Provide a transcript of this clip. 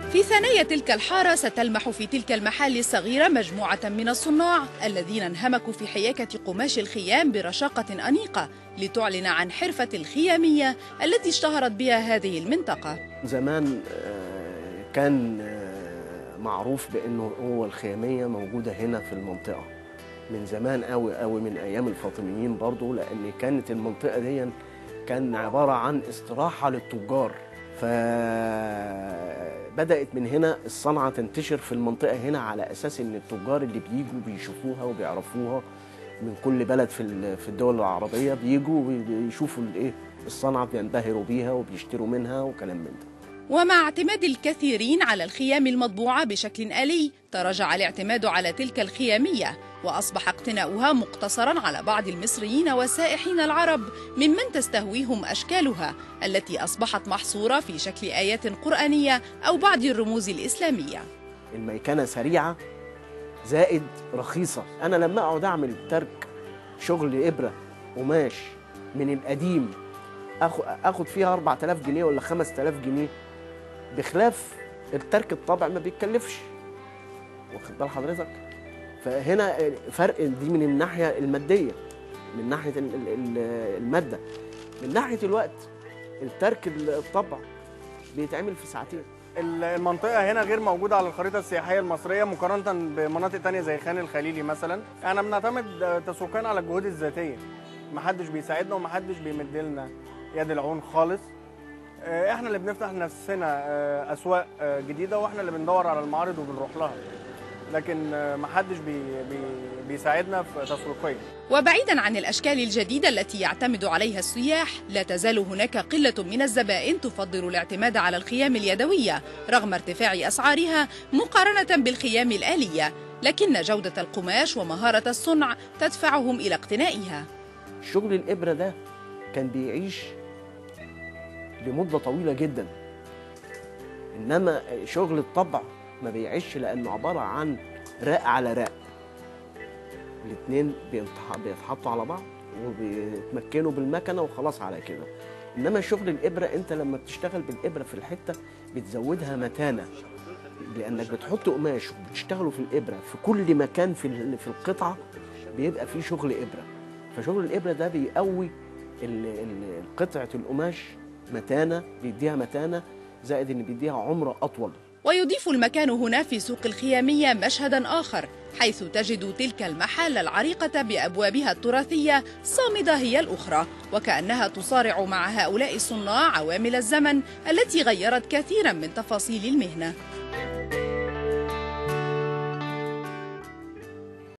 في ثنايا تلك الحارة ستلمح في تلك المحال الصغيرة مجموعة من الصناع الذين انهمكوا في حياكة قماش الخيام برشاقة أنيقة لتعلن عن حرفة الخيامية التي اشتهرت بها هذه المنطقة زمان آه، كان آه، معروف بانه هو الخياميه موجوده هنا في المنطقه من زمان قوي قوي من ايام الفاطميين برضو لان كانت المنطقه دي كان عباره عن استراحه للتجار فبدات من هنا الصنعه تنتشر في المنطقه هنا على اساس ان التجار اللي بيجوا بيشوفوها وبيعرفوها من كل بلد في ال- في الدول العربيه بيجوا ويشوفوا الايه الصنعه بينبهروا بيها وبيشتروا منها وكلام من ده ومع اعتماد الكثيرين على الخيام المطبوعة بشكل آلي تراجع الاعتماد على تلك الخيامية وأصبح اقتناؤها مقتصرا على بعض المصريين والسائحين العرب ممن تستهويهم أشكالها التي أصبحت محصورة في شكل آيات قرآنية أو بعض الرموز الإسلامية الميكنه سريعه زائد رخيصه انا لما اقعد اعمل ترك شغل ابره قماش من القديم اخد اخد فيها 4000 جنيه ولا 5000 جنيه بخلاف الترك الطبع ما بيتكلفش واخد بال حضرتك فهنا فرق دي من الناحيه الماديه من ناحيه ال- ال- ال- الماده من ناحيه الوقت الترك الطبع بيتعمل في ساعتين المنطقة هنا غير موجودة على الخريطة السياحية المصرية مقارنة بمناطق تانية زي خان الخليلي مثلا احنا بنعتمد تسويقيا على الجهود الذاتية محدش بيساعدنا ومحدش بيمد لنا يد العون خالص اه، احنا اللي بنفتح لنفسنا اه، اسواق اه، جديدة واحنا اللي بندور على المعارض وبنروح لها لكن اه، محدش بي بي بيساعدنا في تسويقيا وبعيدا عن الأشكال الجديدة التي يعتمد عليها السياح لا تزال هناك قلة من الزبائن تفضل الاعتماد على الخيام اليدوية رغم ارتفاع أسعارها مقارنة بالخيام الآلية لكن جودة القماش ومهارة الصنع تدفعهم إلى اقتنائها شغل الإبرة ده كان بيعيش لمدة طويلة جدا إنما شغل الطبع ما بيعيش لأنه عبارة عن راء على راء الاتنين بينتح- بيتحطوا على بعض وبيتمكنوا بالمكنة وخلاص على كده إنما شغل الإبرة أنت لما بتشتغل بالإبرة في الحتة بتزودها متانة لأنك بتحط قماش وبتشتغلوا في الإبرة في كل مكان في ال- في القطعة بيبقى فيه شغل إبرة فشغل الإبرة ده بيقوي ال- ال- قطعة القماش متانة بيديها متانة زائد إن بيديها عمر أطول ويضيف المكان هنا في سوق الخيامية مشهدا آخر حيث تجد تلك المحال العريقة بأبوابها التراثية صامدة هي الأخرى وكأنها تصارع مع هؤلاء الصناع عوامل الزمن التي غيرت كثيرا من تفاصيل المهنة